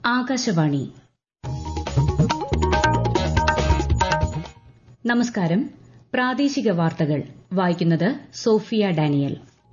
ആകാശവാണി നമസ്കാരം പ്രാദേശിക വാർത്തകൾ വായിക്കുന്നത് സോഫിയ ഡാനിയൽ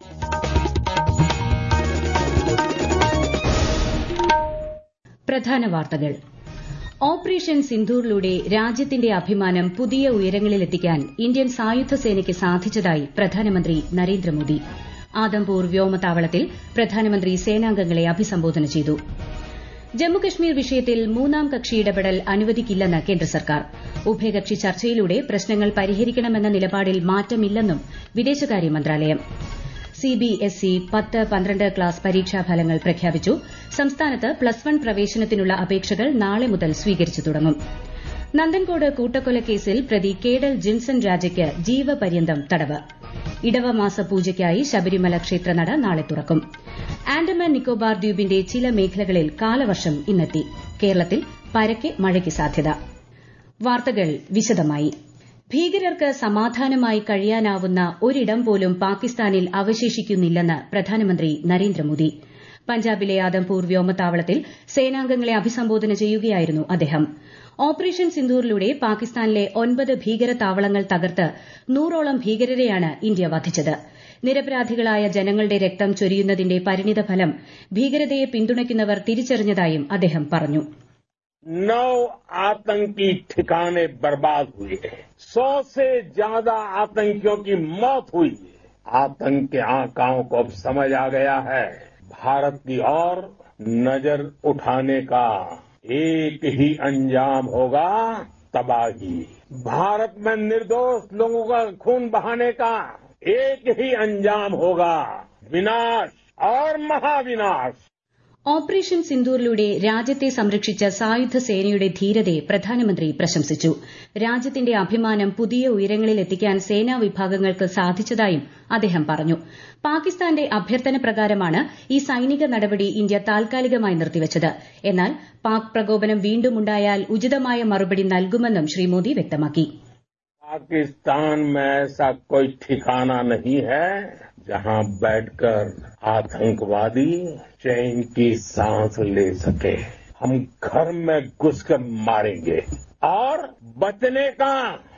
പ്രധാന വാർത്തകൾ ഓപ്പറേഷൻ സിന്ധൂറിലൂടെ രാജ്യത്തിന്റെ അഭിമാനം പുതിയ ഉയരങ്ങളിലെത്തിക്കാൻ ഇന്ത്യൻ സായുധ സേനയ്ക്ക് സാധിച്ചതായി പ്രധാനമന്ത്രി നരേന്ദ്രമോദി ആദംപൂർ വ്യോമതാവളത്തിൽ പ്രധാനമന്ത്രി സേനാംഗങ്ങളെ അഭിസംബോധന ചെയ്തു ജമ്മുകശ്മീർ വിഷയത്തിൽ മൂന്നാം കക്ഷി ഇടപെടൽ അനുവദിക്കില്ലെന്ന് കേന്ദ്ര സർക്കാർ ഉഭയകക്ഷി ചർച്ചയിലൂടെ പ്രശ്നങ്ങൾ പരിഹരിക്കണമെന്ന നിലപാടിൽ മാറ്റമില്ലെന്നും വിദേശകാര്യ മന്ത്രാലയം സിബിഎസ്ഇ പത്ത് പന്ത്രണ്ട് ക്ലാസ് പരീക്ഷാഫലങ്ങൾ പ്രഖ്യാപിച്ചു സംസ്ഥാനത്ത് പ്ലസ് വൺ പ്രവേശനത്തിനുള്ള അപേക്ഷകൾ നാളെ മുതൽ സ്വീകരിച്ചു തുടങ്ങും നന്ദൻകോട് കൂട്ടക്കൊലക്കേസിൽ പ്രതി കേഡൽ ജിൻസൺ രാജയ്ക്ക് ജീവപര്യന്തം തടവ് ഇടവമാസ പൂജയ്ക്കായി ശബരിമല ക്ഷേത്രനട നാളെ തുറക്കും ആൻഡമാൻ നിക്കോബാർ ദ്വീപിന്റെ ചില മേഖലകളിൽ കാലവർഷം ഇന്നെത്തി കേരളത്തിൽ പരക്കെ മഴയ്ക്ക് സാധ്യത വാർത്തകൾ വിശദമായി ഭീകരർക്ക് സമാധാനമായി കഴിയാനാവുന്ന ഒരിടം പോലും പാകിസ്ഥാനിൽ അവശേഷിക്കുന്നില്ലെന്ന് പ്രധാനമന്ത്രി നരേന്ദ്രമോദി പഞ്ചാബിലെ ആദംപൂർ വ്യോമതാവളത്തിൽ സേനാംഗങ്ങളെ അഭിസംബോധന ചെയ്യുകയായിരുന്നു അദ്ദേഹം ഓപ്പറേഷൻ സിന്ദൂറിലൂടെ പാകിസ്ഥാനിലെ ഒൻപത് ഭീകര താവളങ്ങൾ തകർത്ത് നൂറോളം ഭീകരരെയാണ് ഇന്ത്യ വധിച്ചത് നിരപരാധികളായ ജനങ്ങളുടെ രക്തം ചൊരിയുന്നതിന്റെ പരിണിതഫലം ഭീകരതയെ പിന്തുണയ്ക്കുന്നവർ തിരിച്ചറിഞ്ഞതായും അദ്ദേഹം പറഞ്ഞു नौ आतंकी ठिकाने बर्बाद हुए सौ से ज्यादा आतंकियों की मौत हुई आतंक के आकाओं को अब समझ आ गया है भारत की ओर नजर उठाने का एक ही अंजाम होगा तबाही भारत में निर्दोष लोगों का खून बहाने का एक ही अंजाम होगा विनाश और महाविनाश ഓപ്പറേഷൻ സിന്ദൂറിലൂടെ രാജ്യത്തെ സംരക്ഷിച്ച സായുധ സേനയുടെ ധീരതയെ പ്രധാനമന്ത്രി പ്രശംസിച്ചു രാജ്യത്തിന്റെ അഭിമാനം പുതിയ ഉയരങ്ങളിലെത്തിക്കാൻ സേനാ വിഭാഗങ്ങൾക്ക് സാധിച്ചതായും അദ്ദേഹം പറഞ്ഞു പാകിസ്ഥാന്റെ അഭ്യർത്ഥന പ്രകാരമാണ് ഈ സൈനിക നടപടി ഇന്ത്യ താൽക്കാലികമായി നിർത്തിവച്ചത് എന്നാൽ പാക് പ്രകോപനം വീണ്ടുമുണ്ടായാൽ ഉചിതമായ മറുപടി നൽകുമെന്നും ശ്രീ മോദി വ്യക്തമാക്കി पाकिस्तान में ऐसा कोई ठिकाना नहीं है जहां बैठकर आतंकवादी चैन की सांस ले सके हम घर में घुसकर मारेंगे और बचने का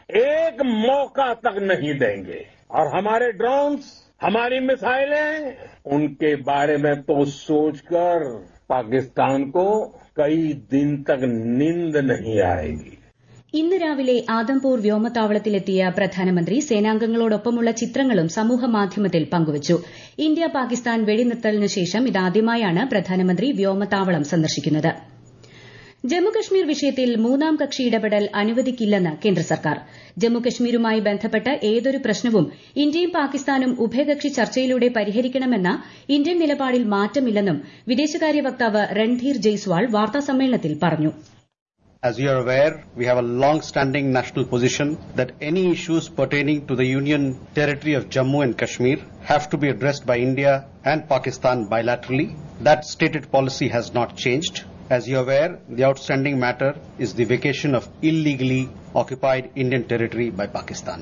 एक मौका तक नहीं देंगे और हमारे ड्रोन्स हमारी मिसाइलें उनके बारे में तो सोचकर पाकिस्तान को कई दिन तक नींद नहीं आएगी ഇന്ന് രാവിലെ ആദംപൂർ വ്യോമതാവളത്തിലെത്തിയ പ്രധാനമന്ത്രി സേനാംഗങ്ങളോടൊപ്പമുള്ള ചിത്രങ്ങളും സമൂഹമാധ്യമത്തിൽ പങ്കുവച്ചു ഇന്ത്യ പാകിസ്ഥാൻ വെടിനിർത്തലിന് ശേഷം ഇതാദ്യമായാണ് പ്രധാനമന്ത്രി വ്യോമതാവളം സന്ദർശിക്കുന്നത് ജമ്മുകശ്മീർ വിഷയത്തിൽ മൂന്നാം കക്ഷി ഇടപെടൽ അനുവദിക്കില്ലെന്ന് കേന്ദ്ര സർക്കാർ ജമ്മുകശ്മീരുമായി ബന്ധപ്പെട്ട ഏതൊരു പ്രശ്നവും ഇന്ത്യയും പാകിസ്ഥാനും ഉഭയകക്ഷി ചർച്ചയിലൂടെ പരിഹരിക്കണമെന്ന ഇന്ത്യൻ നിലപാടിൽ മാറ്റമില്ലെന്നും വിദേശകാര്യ വക്താവ് രൺധീർ ജയ്സ്വാൾ വാർത്താസമ്മേളനത്തിൽ പറഞ്ഞു As you are aware, we have a long-standing national position that any issues pertaining to the Union territory of Jammu and Kashmir have to be addressed by India and Pakistan bilaterally. That stated policy has not changed. As you are aware, the outstanding matter is the vacation of illegally occupied Indian territory by Pakistan.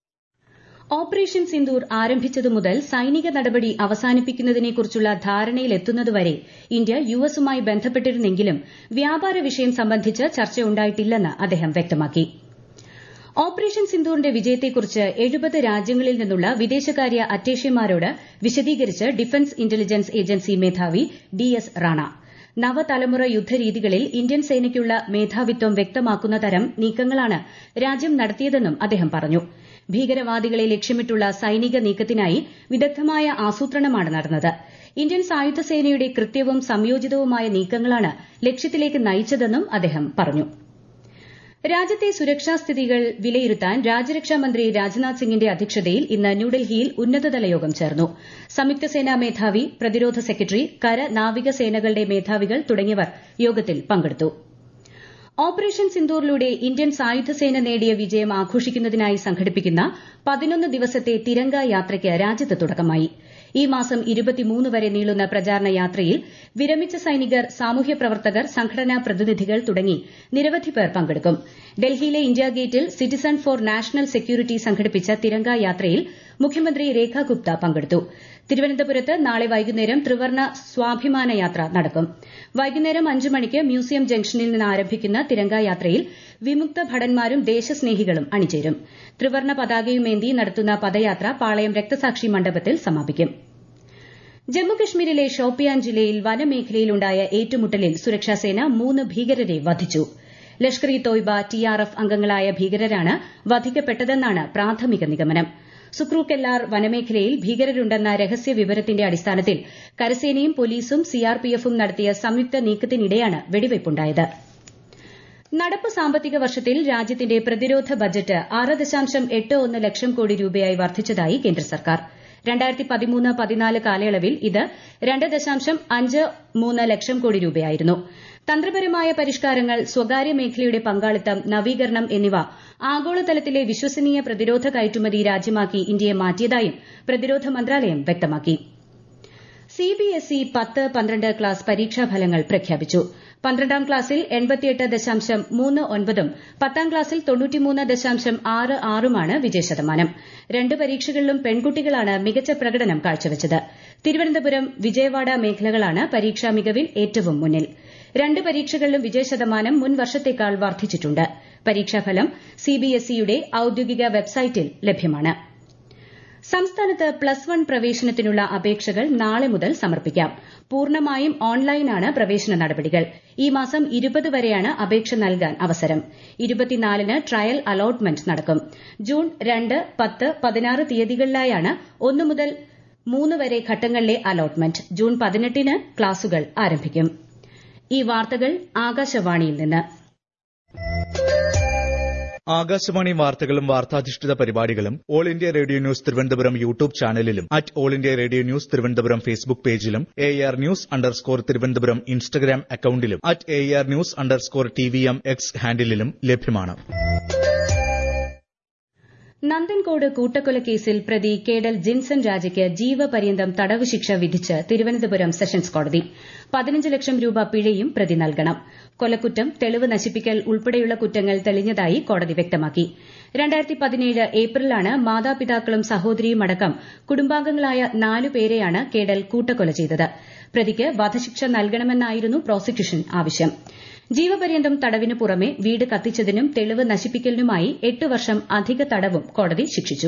Operation Sindoor ആരംഭിച്ചതു മുതൽ സൈനിക നടപടി അവസാനിപ്പിക്കുന്നതിനെക്കുറിച്ചുള്ള ധാരണയിലെത്തുന്നതുവരെ India യുഎസുമായി ബന്ധപ്പെട്ടിരുന്നെങ്കിലും വ്യാപാര വിഷയം സംബന്ധിച്ച് ചർച്ചയുണ്ടായിട്ടില്ലെന്ന് അദ്ദേഹം വ്യക്തമാക്കി operation സിന്ദൂറിന്റെ വിജയത്തെക്കുറിച്ച് എഴുപത് രാജ്യങ്ങളിൽ നിന്നുള്ള വിദേശകാര്യ അറ്റേഷ്യമാരോട് വിശദീകരിച്ച് ഡിഫൻസ് ഇന്റലിജൻസ് ഏജൻസി മേധാവി ഡി എസ് റാണ നവതലമുറ യുദ്ധരീതികളിൽ ഇന്ത്യൻ സേനയ്ക്കുള്ള മേധാവിത്വം വ്യക്തമാക്കുന്ന തരം നീക്കങ്ങളാണ് രാജ്യം നടത്തിയതെന്നും അദ്ദേഹം പറഞ്ഞു ഭീകരവാദികളെ ലക്ഷ്യമിട്ടുള്ള സൈനിക നീക്കത്തിനായി വിദഗ്ധമായ ആസൂത്രണമാണ് നടന്നത് ഇന്ത്യൻ സായുധ സേനയുടെ കൃത്യവും സംയോജിതവുമായ നീക്കങ്ങളാണ് ലക്ഷ്യത്തിലേക്ക് നയിച്ചതെന്നും അദ്ദേഹം പറഞ്ഞു രാജ്യത്തെ സുരക്ഷാ സ്ഥിതികൾ വിലയിരുത്താൻ രാജ്യരക്ഷാ മന്ത്രി രാജ്നാഥ് സിംഗിന്റെ അധ്യക്ഷതയിൽ ഇന്ന് ന്യൂഡൽഹിയിൽ ഉന്നതതല യോഗം ചേർന്നു സംയുക്ത സേനാ മേധാവി പ്രതിരോധ സെക്രട്ടറി കര നാവിക സേനകളുടെ മേധാവികൾ തുടങ്ങിയവർ യോഗത്തിൽ പങ്കെടുത്തു ഓപ്പറേഷൻ സിന്ദൂറിലൂടെ ഇന്ത്യൻ സായുധ സേന നേടിയ വിജയം ആഘോഷിക്കുന്നതിനായി സംഘടിപ്പിക്കുന്ന പതിനൊന്ന് ദിവസത്തെ തിരങ്ക യാത്രയ്ക്ക് രാജ്യത്ത് തുടക്കമായി ഈ മാസം വരെ നീളുന്ന പ്രചാരണ യാത്രയിൽ വിരമിച്ച സൈനികർ സാമൂഹ്യ പ്രവർത്തകർ സംഘടനാ പ്രതിനിധികൾ തുടങ്ങി നിരവധി പേർ പങ്കെടുക്കും ഡൽഹിയിലെ ഇന്ത്യാ ഗേറ്റിൽ സിറ്റിസൺ ഫോർ നാഷണൽ സെക്യൂരിറ്റി സംഘടിപ്പിച്ച തിരങ്ക യാത്രയിൽ മുഖ്യമന്ത്രി രേഖ ഗുപ്ത പങ്കെടുത്തു തിരുവനന്തപുരത്ത് നാളെ വൈകുന്നേരം ത്രിവർണ സ്വാഭിമാന യാത്ര നടക്കും വൈകുന്നേരം അഞ്ചു മണിക്ക് മ്യൂസിയം ജംഗ്ഷനിൽ നിന്ന് ആരംഭിക്കുന്ന തിരംഗായാത്രയിൽ വിമുക്ത ഭടന്മാരും ദേശസ്നേഹികളും അണിചേരും ത്രിവർണ പതാകയുമേന്തി നടത്തുന്ന പദയാത്ര പാളയം രക്തസാക്ഷി മണ്ഡപത്തിൽ സമാപിക്കും ജമ്മുകശ്മീരിലെ ഷോപ്പിയാൻ ജില്ലയിൽ വനമേഖലയിലുണ്ടായ ഏറ്റുമുട്ടലിൽ സുരക്ഷാസേന മൂന്ന് ഭീകരരെ വധിച്ചു ലഷ്കർ ഇ തോയ്ബ ടിആർഎഫ് അംഗങ്ങളായ ഭീകരരാണ് വധിക്കപ്പെട്ടതെന്നാണ് പ്രാഥമിക നിഗമനം സുക്രൂക്കെല്ലാർ വനമേഖലയിൽ ഭീകരരുണ്ടെന്ന രഹസ്യ വിവരത്തിന്റെ അടിസ്ഥാനത്തിൽ കരസേനയും പോലീസും സിആർപിഎഫും നടത്തിയ സംയുക്ത നീക്കത്തിനിടെയാണ് വെടിവയ്പുണ്ടായത് നടപ്പ് സാമ്പത്തിക വർഷത്തിൽ രാജ്യത്തിന്റെ പ്രതിരോധ ബജറ്റ് ആറ് ദശാംശം എട്ട് ഒന്ന് ലക്ഷം കോടി രൂപയായി വർദ്ധിച്ചതായി കേന്ദ്ര സർക്കാർ രണ്ടായിരത്തി പതിമൂന്ന് പതിനാല് കാലയളവിൽ ഇത് രണ്ട് ദശാംശം അഞ്ച് മൂന്ന് ലക്ഷം കോടി രൂപയായിരുന്നു തന്ത്രപരമായ പരിഷ്കാരങ്ങൾ സ്വകാര്യ മേഖലയുടെ പങ്കാളിത്തം നവീകരണം എന്നിവ ആഗോളതലത്തിലെ വിശ്വസനീയ പ്രതിരോധ കയറ്റുമതി രാജ്യമാക്കി ഇന്ത്യയെ മാറ്റിയതായും പ്രതിരോധ മന്ത്രാലയം വ്യക്തമാക്കി സിബിഎസ്ഇ പത്ത് പന്ത്രണ്ട് ക്ലാസ് പരീക്ഷാഫലങ്ങൾ പ്രഖ്യാപിച്ചു പന്ത്രണ്ടാം ക്ലാസ്സിൽ എൺപത്തിയെട്ട് ദശാംശം മൂന്ന് ഒൻപതും പത്താം ക്ലാസ്സിൽ തൊണ്ണൂറ്റിമൂന്ന് ദശാംശം ആറ് ആറുമാണ് വിജയശതമാനം രണ്ട് പരീക്ഷകളിലും പെൺകുട്ടികളാണ് മികച്ച പ്രകടനം കാഴ്ചവച്ചത് തിരുവനന്തപുരം വിജയവാഡ മേഖലകളാണ് പരീക്ഷാ മികവിൽ ഏറ്റവും മുന്നിൽ രണ്ട് പരീക്ഷകളിലും വിജയശതമാനം മുൻ വർഷത്തേക്കാൾ വർദ്ധിച്ചിട്ടുണ്ട് പരീക്ഷാഫലം സിബിഎസ്ഇയുടെ ഔദ്യോഗിക വെബ്സൈറ്റിൽ ലഭ്യമാണ് സംസ്ഥാനത്ത് പ്ലസ് വൺ പ്രവേശനത്തിനുള്ള അപേക്ഷകൾ നാളെ മുതൽ സമർപ്പിക്കാം പൂർണ്ണമായും ഓൺലൈനാണ് പ്രവേശന നടപടികൾ ഈ മാസം ഇരുപത് വരെയാണ് അപേക്ഷ നൽകാൻ അവസരം ഇരുപത്തിനാലിന് ട്രയൽ അലോട്ട്മെന്റ് നടക്കും ജൂൺ രണ്ട് പത്ത് പതിനാറ് തീയതികളിലായാണ് ഒന്നു മുതൽ മൂന്ന് വരെ ഘട്ടങ്ങളിലെ അലോട്ട്മെന്റ് ജൂൺ പതിനെട്ടിന് ക്ലാസുകൾ ആരംഭിക്കും ഈ വാർത്തകൾ ആകാശവാണിയിൽ നിന്ന് ആകാശവാണി വാർത്തകളും വാർത്താധിഷ്ഠിത പരിപാടികളും all India radio news Thiruvananthapuram YouTube ചാനലിലും at all India radio news Thiruvananthapuram Facebook പേജിലും A R news underscore Thiruvananthapuram Instagram അക്കൌണ്ടിലും at A R news underscore T V M X ഹാൻഡിലും ലഭ്യമാണ് നന്ദൻകോട് കൂട്ടക്കൊലക്കേസിൽ പ്രതി കേഡൽ ജിൻസൺ രാജയ്ക്ക് ജീവപര്യന്തം തടവ് ശിക്ഷ വിധിച്ച് തിരുവനന്തപുരം സെഷൻസ് കോടതി പതിനഞ്ച് ലക്ഷം രൂപ പിഴയും പ്രതി നൽകണം കൊലക്കുറ്റം തെളിവ് നശിപ്പിക്കൽ ഉൾപ്പെടെയുള്ള കുറ്റങ്ങൾ തെളിഞ്ഞതായി കോടതി വ്യക്തമാക്കി രണ്ടായിരത്തി പതിനേഴ് ഏപ്രിലാണ് മാതാപിതാക്കളും സഹോദരിയുമടക്കം കുടുംബാംഗങ്ങളായ നാലുപേരെയാണ് കേഡൽ കൂട്ടക്കൊല ചെയ്തത് പ്രതിക്ക് വധശിക്ഷ നൽകണമെന്നായിരുന്നു പ്രോസിക്യൂഷൻ ആവശ്യം ജീവപര്യന്തം തടവിനു പുറമെ വീട് കത്തിച്ചതിനും തെളിവ് നശിപ്പിക്കലിനുമായി എട്ട് വർഷം അധിക തടവും കോടതി ശിക്ഷിച്ചു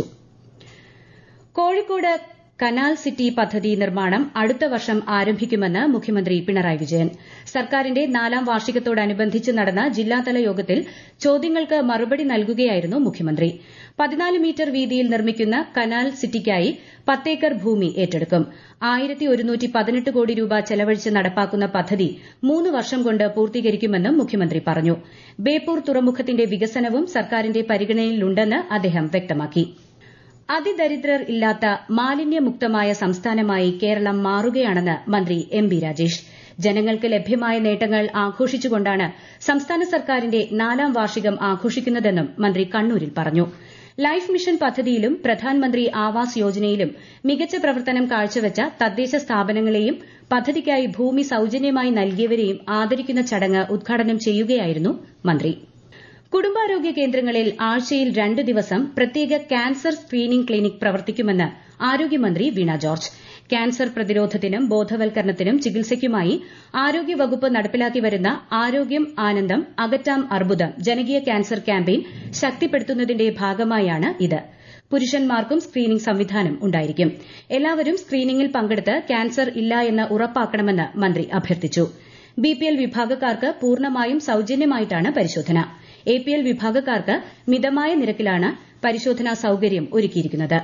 കോഴിക്കോട് കനാൽ സിറ്റി പദ്ധതി നിർമ്മാണം അടുത്ത വർഷം ആരംഭിക്കുമെന്ന് മുഖ്യമന്ത്രി പിണറായി വിജയൻ സർക്കാരിന്റെ നാലാം വാർഷികത്തോടനുബന്ധിച്ച് നടന്ന ജില്ലാതല യോഗത്തിൽ ചോദ്യങ്ങൾക്ക് മറുപടി നൽകുകയായിരുന്നു മുഖ്യമന്ത്രി പതിനാല് മീറ്റർ വീതിയിൽ നിർമ്മിക്കുന്ന കനാൽ സിറ്റിക്കായി പത്തേക്കർ ഭൂമി ഏറ്റെടുക്കും ആയിരത്തി ഒരുന്നൂറ്റി പതിനെട്ട് കോടി രൂപ ചെലവഴിച്ച് നടപ്പാക്കുന്ന പദ്ധതി മൂന്ന് വർഷം കൊണ്ട് പൂർത്തീകരിക്കുമെന്നും മുഖ്യമന്ത്രി പറഞ്ഞു ബേപ്പൂർ തുറമുഖത്തിന്റെ വികസനവും സർക്കാരിന്റെ പരിഗണനയിലുണ്ടെന്ന് അദ്ദേഹം വ്യക്തമാക്കി അതിദരിദ്രർ ഇല്ലാത്ത മാലിന്യമുക്തമായ സംസ്ഥാനമായി കേരളം മാറുകയാണെന്ന് മന്ത്രി എം ബി രാജേഷ് ജനങ്ങൾക്ക് ലഭ്യമായ നേട്ടങ്ങൾ ആഘോഷിച്ചുകൊണ്ടാണ് സംസ്ഥാന സർക്കാരിന്റെ നാലാം വാർഷികം ആഘോഷിക്കുന്നതെന്നും മന്ത്രി കണ്ണൂരിൽ പറഞ്ഞു ലൈഫ് മിഷൻ പദ്ധതിയിലും പ്രധാൻമന്ത്രി ആവാസ് യോജനയിലും മികച്ച പ്രവർത്തനം കാഴ്ചവച്ച തദ്ദേശ സ്ഥാപനങ്ങളെയും പദ്ധതിക്കായി ഭൂമി സൌജന്യമായി നൽകിയവരെയും ആദരിക്കുന്ന ചടങ്ങ് ഉദ്ഘാടനം ചെയ്യുകയായിരുന്നു മന്ത്രി കുടുംബാരോഗ്യ കേന്ദ്രങ്ങളിൽ ആഴ്ചയിൽ രണ്ട് ദിവസം പ്രത്യേക ക്യാൻസർ സ്ക്രീനിംഗ് ക്ലിനിക് പ്രവർത്തിക്കുമെന്ന് ആരോഗ്യമന്ത്രി വീണ ജോർജ് ക്യാൻസർ പ്രതിരോധത്തിനും ബോധവൽക്കരണത്തിനും ചികിത്സയ്ക്കുമായി ആരോഗ്യവകുപ്പ് നടപ്പിലാക്കി വരുന്ന ആരോഗ്യം ആനന്ദം അകറ്റാം അർബുദം ജനകീയ ക്യാൻസർ ക്യാമ്പയിൻ ശക്തിപ്പെടുത്തുന്നതിന്റെ ഭാഗമായാണ് ഇത് പുരുഷന്മാർക്കും സ്ക്രീനിംഗ് സംവിധാനം ഉണ്ടായിരിക്കും എല്ലാവരും സ്ക്രീനിംഗിൽ പങ്കെടുത്ത് ക്യാൻസർ ഇല്ല എന്ന് ഉറപ്പാക്കണമെന്ന് മന്ത്രി അഭ്യർത്ഥിച്ചു ബിപിഎൽ വിഭാഗക്കാർക്ക് പൂർണ്ണമായും സൌജന്യമായിട്ടാണ് പരിശോധന എപിഎൽ വിഭാഗക്കാർക്ക് മിതമായ നിരക്കിലാണ് പരിശോധനാ സൌകര്യം ഒരുക്കിയിരിക്കുന്നത്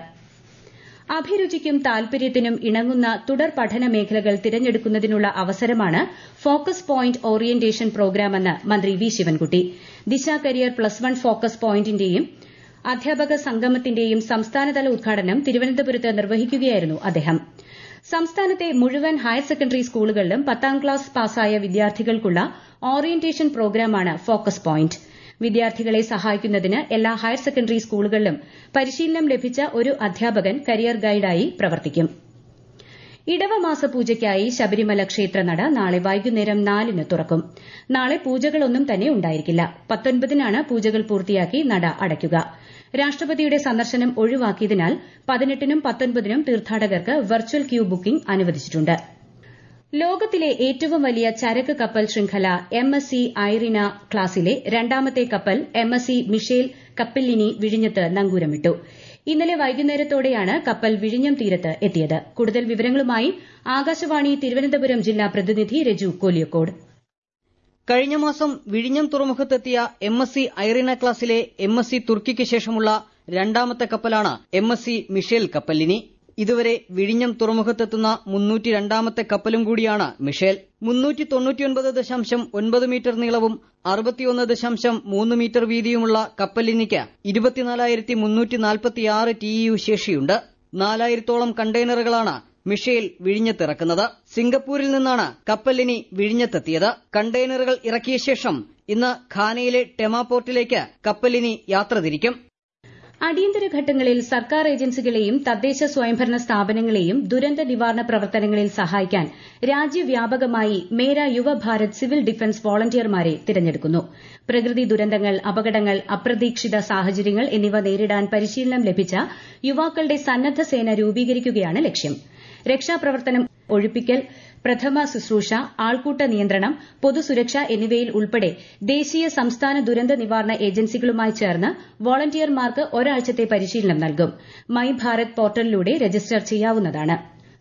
അഭിരുചിക്കും താൽപര്യത്തിനും ഇണങ്ങുന്ന തുടർ പഠന മേഖലകൾ തിരഞ്ഞെടുക്കുന്നതിനുള്ള അവസരമാണ് ഫോക്കസ് പോയിന്റ് ഓറിയന്റേഷൻ പ്രോഗ്രാമെന്ന് മന്ത്രി V Sivankutty Disha career plus one focus പോയിന്റിന്റെയും അധ്യാപക സംഗമത്തിന്റെയും സംസ്ഥാനതല ഉദ്ഘാടനം തിരുവനന്തപുരത്ത് നിർവഹിക്കുകയായിരുന്നു അദ്ദേഹം സംസ്ഥാനത്തെ മുഴുവൻ ഹയർ സെക്കൻഡറി സ്കൂളുകളിലും പത്താം ക്ലാസ് പാസ്സായ വിദ്യാർത്ഥികൾക്കുള്ള ഓറിയന്റേഷൻ പ്രോഗ്രാമാണ് ഫോക്കസ് പോയിന്റ് വിദ്യാർത്ഥികളെ സഹായിക്കുന്നതിന് എല്ലാ ഹയർ സെക്കൻഡറി സ്കൂളുകളിലും പരിശീലനം ലഭിച്ച ഒരു അധ്യാപകൻ കരിയർ ഗൈഡായി പ്രവർത്തിക്കും ഇടവമാസ പൂജയ്ക്കായി ശബരിമല ക്ഷേത്രനട നാളെ വൈകുന്നേരം നാലിന് തുറക്കും നാളെ പൂജകളൊന്നും തന്നെ ഉണ്ടായിരിക്കില്ല പത്തൊൻപതിനാണ് പൂജകൾ പൂർത്തിയാക്കി നട അടയ്ക്കുക രാഷ്ട്രപതിയുടെ സന്ദർശനം ഒഴിവാക്കിയതിനാൽ പതിനെട്ടിനും പത്തൊൻപതിനും തീർത്ഥാടകർക്ക് വെർച്വൽ ക്യൂ ബുക്കിംഗ് അനുവദിച്ചിട്ടുണ്ട് ലോകത്തിലെ ഏറ്റവും വലിയ ചരക്ക് കപ്പൽ ശൃംഖല എം എസ് സി ഐറിന ക്ലാസിലെ രണ്ടാമത്തെ കപ്പൽ M S C Michel Cappellini വിഴിഞ്ഞത്ത് നങ്കൂരമിട്ടു ഇന്നലെ വൈകുന്നേരത്തോടെയാണ് കപ്പൽ വിഴിഞ്ഞം തീരത്ത് എത്തിയത് കൂടുതൽ വിവരങ്ങളുമായി ആകാശവാണി തിരുവനന്തപുരം ജില്ലാ പ്രതിനിധി രജു കോലിയക്കോട് കഴിഞ്ഞ മാസം വിഴിഞ്ഞം തുറമുഖത്തെത്തിയ എം എസ് സി ഐറിന ക്ലാസിലെ എം എസ് സി തുർക്കിക്ക് ശേഷമുള്ള രണ്ടാമത്തെ കപ്പലാണ് എം എസ് സി മിഷേൽ കപ്പല്ലിനി ഇതുവരെ വിഴിഞ്ഞം തുറമുഖത്തെത്തുന്ന മുന്നൂറ്റി രണ്ടാമത്തെ കപ്പലും കൂടിയാണ് മിഷേൽ മുന്നൂറ്റി തൊണ്ണൂറ്റിയൊൻപത് ദശാംശം ഒൻപത് മീറ്റർ നീളവും അറുപത്തിയൊന്ന് ദശാംശം മൂന്ന് മീറ്റർ വീതിയുമുള്ള കപ്പലിനിക്ക് ഇരുപത്തിനാലായിരത്തി മുന്നൂറ്റി നാൽപ്പത്തിയാറ് ടി യു ശേഷിയുണ്ട് നാലായിരത്തോളം കണ്ടെയ്നറുകളാണ് മിഷേൽ വിഴിഞ്ഞത്തിറക്കുന്നത് സിംഗപ്പൂരിൽ നിന്നാണ് കപ്പലിനി വിഴിഞ്ഞത്തെത്തിയത് കണ്ടെയ്നറുകൾ ഇറക്കിയ ശേഷം ഇന്ന് ഖാനയിലെ ടെമ പോർട്ടിലേക്ക് കപ്പലിനി യാത്ര തിരിക്കും അടിയന്തര ഘട്ടങ്ങളിൽ സർക്കാർ ഏജൻസികളെയും തദ്ദേശ സ്വയംഭരണ സ്ഥാപനങ്ങളെയും ദുരന്ത നിവാരണ പ്രവർത്തനങ്ങളിൽ സഹായിക്കാൻ രാജ്യവ്യാപകമായി മേര യുവഭാരത് സിവിൽ ഡിഫൻസ് വോളണ്ടിയർമാരെ തിരഞ്ഞെടുക്കുന്നു പ്രകൃതി ദുരന്തങ്ങൾ അപകടങ്ങൾ അപ്രതീക്ഷിത സാഹചര്യങ്ങൾ എന്നിവ നേരിടാൻ പരിശീലനം ലഭിച്ച യുവാക്കളുടെ സന്നദ്ധ സേന രൂപീകരിക്കുകയാണ് ലക്ഷ്യം രക്ഷാപ്രവർത്തനം ഒഴിപ്പിക്കൽ പ്രഥമ ശുശ്രൂഷ ആൾക്കൂട്ട നിയന്ത്രണം പൊതുസുരക്ഷ എന്നിവയിൽ ഉൾപ്പെടെ ദേശീയ സംസ്ഥാന ദുരന്ത നിവാരണ ഏജൻസികളുമായി ചേർന്ന് വോളണ്ടിയർമാർക്ക് ഒരാഴ്ചത്തെ പരിശീലനം നൽകും മൈ ഭാരത് പോർട്ടലിലൂടെ രജിസ്റ്റർ ചെയ്യാവുന്നതാണ്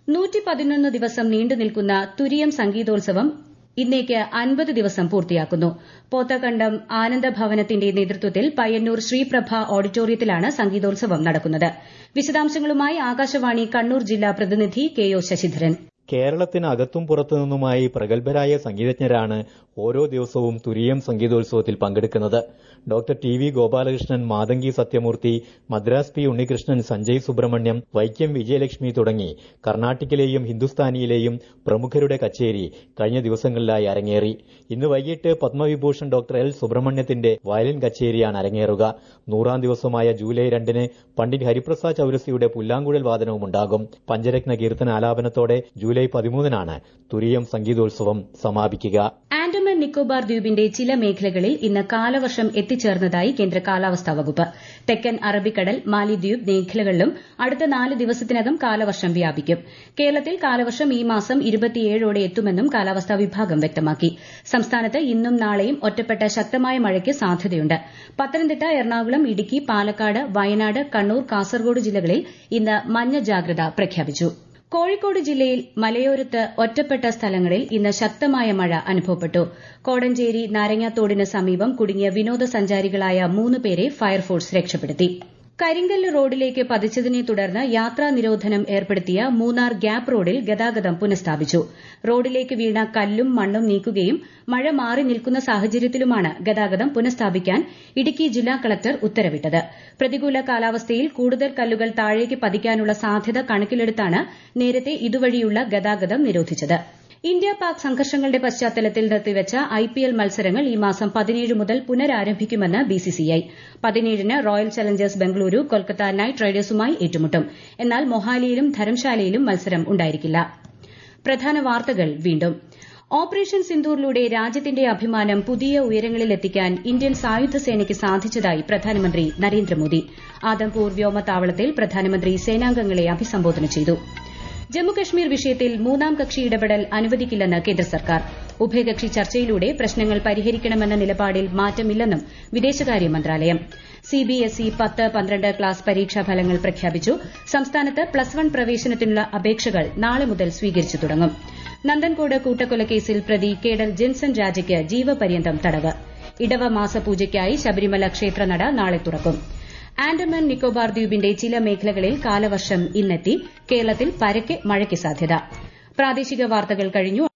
ദിവസം നീണ്ടുനിൽക്കുന്ന തുരിയം സംഗീതോത്സവം ഇന്നേക്ക് അൻപത് ദിവസം പൂർത്തിയാക്കുന്നു പോത്തക്കണ്ടം ആനന്ദഭവനത്തിന്റെ നേതൃത്വത്തിൽ പയ്യന്നൂർ ശ്രീപ്രഭ ഓഡിറ്റോറിയത്തിലാണ് സംഗീതോത്സവം നടക്കുന്നത് വിശദാംശങ്ങളുമായി ആകാശവാണി കണ്ണൂർ ജില്ലാ പ്രതിനിധി കെ ഒ ശശിധരൻ കേരളത്തിന് അകത്തും പുറത്തുനിന്നുമായി പ്രഗത്ഭരായ സംഗീതജ്ഞരാണ് ഓരോ ദിവസവും തുരിയം സംഗീതോത്സവത്തിൽ പങ്കെടുക്കുന്നത് doctor T V Gopalakrishnan Mathangi Sathyamoorthy Madras P Unnikrishnan Sanjay Subramaniam Vaikom Vijayalakshmi തുടങ്ങി കർണാട്ടിക്കിലെയും ഹിന്ദുസ്ഥാനിയിലെയും പ്രമുഖരുടെ കച്ചേരി കഴിഞ്ഞ ദിവസങ്ങളിലായി അരങ്ങേറി ഇന്ന് വൈകിട്ട് പത്മവിഭൂഷൺ ഡോക്ടർ എൽ സുബ്രഹ്മണ്യത്തിന്റെ വയലിൻ കച്ചേരിയാണ് അരങ്ങേറുക നൂറാം ദിവസമായ ജൂലൈ രണ്ടിന് പണ്ഡിറ്റ് ഹരിപ്രസാദ് ചൌരസിയുടെ പുല്ലാങ്കുഴൽ വാദനവും ഉണ്ടാകും പഞ്ചരത്ന കീർത്തന ആലാപനത്തോടെ ജൂലൈ പതിമൂന്നിനാണ് തുരിയം സംഗീതോത്സവം സമാപിക്കുക ആൻഡമാൻ നിക്കോബാർ ദ്വീപിന്റെ ചില മേഖലകളിൽ ഇന്ന് കാലവർഷം എത്തിച്ചേർന്നതായി കേന്ദ്ര കാലാവസ്ഥാ വകുപ്പ് തെക്കൻ അറബിക്കടൽ മാലിദ്വീപ് മേഖലകളിലും അടുത്ത നാല് ദിവസത്തിനകം കാലവർഷം വ്യാപിക്കും കേരളത്തിൽ കാലവർഷം ഈ മാസം ഇരുപത്തിയേഴോടെ എത്തുമെന്നും കാലാവസ്ഥാ വിഭാഗം വ്യക്തമാക്കി സംസ്ഥാനത്ത് ഇന്നും നാളെയും ഒറ്റപ്പെട്ട ശക്തമായ മഴയ്ക്ക് സാധ്യതയുണ്ട് പത്തനംതിട്ട എറണാകുളം ഇടുക്കി പാലക്കാട് വയനാട് കണ്ണൂർ കാസർഗോഡ് ജില്ലകളിൽ ഇന്ന് മഞ്ഞ ജാഗ്രത പ്രഖ്യാപിച്ചു കോഴിക്കോട് ജില്ലയിൽ മലയോരത്ത് ഒറ്റപ്പെട്ട സ്ഥലങ്ങളിൽ ഇന്ന് ശക്തമായ മഴ അനുഭവപ്പെട്ടു കോടഞ്ചേരി നാരങ്ങാത്തോടിന് സമീപം കുടുങ്ങിയ വിനോദസഞ്ചാരികളായ മൂന്ന് പേരെ ഫയർഫോഴ്സ് രക്ഷപ്പെടുത്തി കരിങ്കല്ല് റോഡിലേക്ക് പതിച്ചതിനെ തുടർന്ന് യാത്രാ നിരോധനം ഏർപ്പെടുത്തിയ മൂന്നാർ ഗ്യാപ് റോഡിൽ ഗതാഗതം പുനഃസ്ഥാപിച്ചു റോഡിലേക്ക് വീണ കല്ലും മണ്ണും നീക്കുകയും മഴ മാറി നിൽക്കുന്ന സാഹചര്യത്തിലുമാണ് ഗതാഗതം പുനഃസ്ഥാപിക്കാൻ ഇടുക്കി ജില്ലാ കളക്ടർ ഉത്തരവിട്ടത് പ്രതികൂല കാലാവസ്ഥയിൽ കൂടുതൽ കല്ലുകൾ താഴേക്ക് പതിക്കാനുള്ള സാധ്യത കണക്കിലെടുത്താണ് നേരത്തെ ഇതുവഴിയുള്ള ഗതാഗതം നിരോധിച്ചത് ഇന്ത്യ പാക് സംഘർഷങ്ങളുടെ പശ്ചാത്തലത്തിൽ നിർത്തിവച്ച ഐപിഎൽ മത്സരങ്ങൾ ഈ മാസം പതിനേഴ് മുതൽ പുനരാരംഭിക്കുമെന്ന് ബിസിസിഐ പതിനേഴിന് royal challengers Bengaluru Kolkata knight റൈഡേഴ്സുമായി ഏറ്റുമുട്ടും എന്നാൽ മൊഹാലിയിലും ധരംശാലയിലും മത്സരം ഉണ്ടായിരിക്കില്ല പ്രധാന വാർത്തകൾ വീണ്ടും ഓപ്പറേഷൻ സിന്ദൂറിലൂടെ രാജ്യത്തിന്റെ അഭിമാനം പുതിയ ഉയരങ്ങളിലെത്തിക്കാൻ ഇന്ത്യൻ സായുധ സേനയ്ക്ക് സാധിച്ചതായി പ്രധാനമന്ത്രി നരേന്ദ്രമോദി ആദംപൂർ വ്യോമതാവളത്തിൽ പ്രധാനമന്ത്രി സേനാംഗങ്ങളെ അഭിസംബോധന ചെയ്തു ജമ്മുകശ്മീർ വിഷയത്തിൽ മൂന്നാം കക്ഷി ഇടപെടൽ അനുവദിക്കില്ലെന്ന് കേന്ദ്ര സർക്കാർ ഉഭയകക്ഷി ചർച്ചയിലൂടെ പ്രശ്നങ്ങൾ പരിഹരിക്കണമെന്ന നിലപാടിൽ മാറ്റമില്ലെന്നും വിദേശകാര്യ മന്ത്രാലയം സിബിഎസ്ഇ പത്ത് പന്ത്രണ്ട് ക്ലാസ് പരീക്ഷാ ഫലങ്ങൾ പ്രഖ്യാപിച്ചു സംസ്ഥാനത്ത് പ്ലസ് വൺ പ്രവേശനത്തിനുള്ള അപേക്ഷകൾ നാളെ മുതൽ സ്വീകരിച്ചു തുടങ്ങും നന്ദൻകോട് കൂട്ടക്കൊലക്കേസിൽ പ്രതി കേഡൽ ജിൻസൺ രാജയ്ക്ക് ജീവപര്യന്തം തടവ് ഇടവ മാസപൂജയ്ക്കായി ശബരിമല ക്ഷേത്രനട നാളെ തുറക്കും ആൻഡമാൻ നിക്കോബാർ ദ്വീപിന്റെ ചില മേഖലകളിൽ കാലവർഷം ഇന്നെത്തി കേരളത്തിൽ പരക്കെ മഴയ്ക്ക് സാധ്യത പ്രാദേശിക വാർത്തകൾ കഴിഞ്ഞു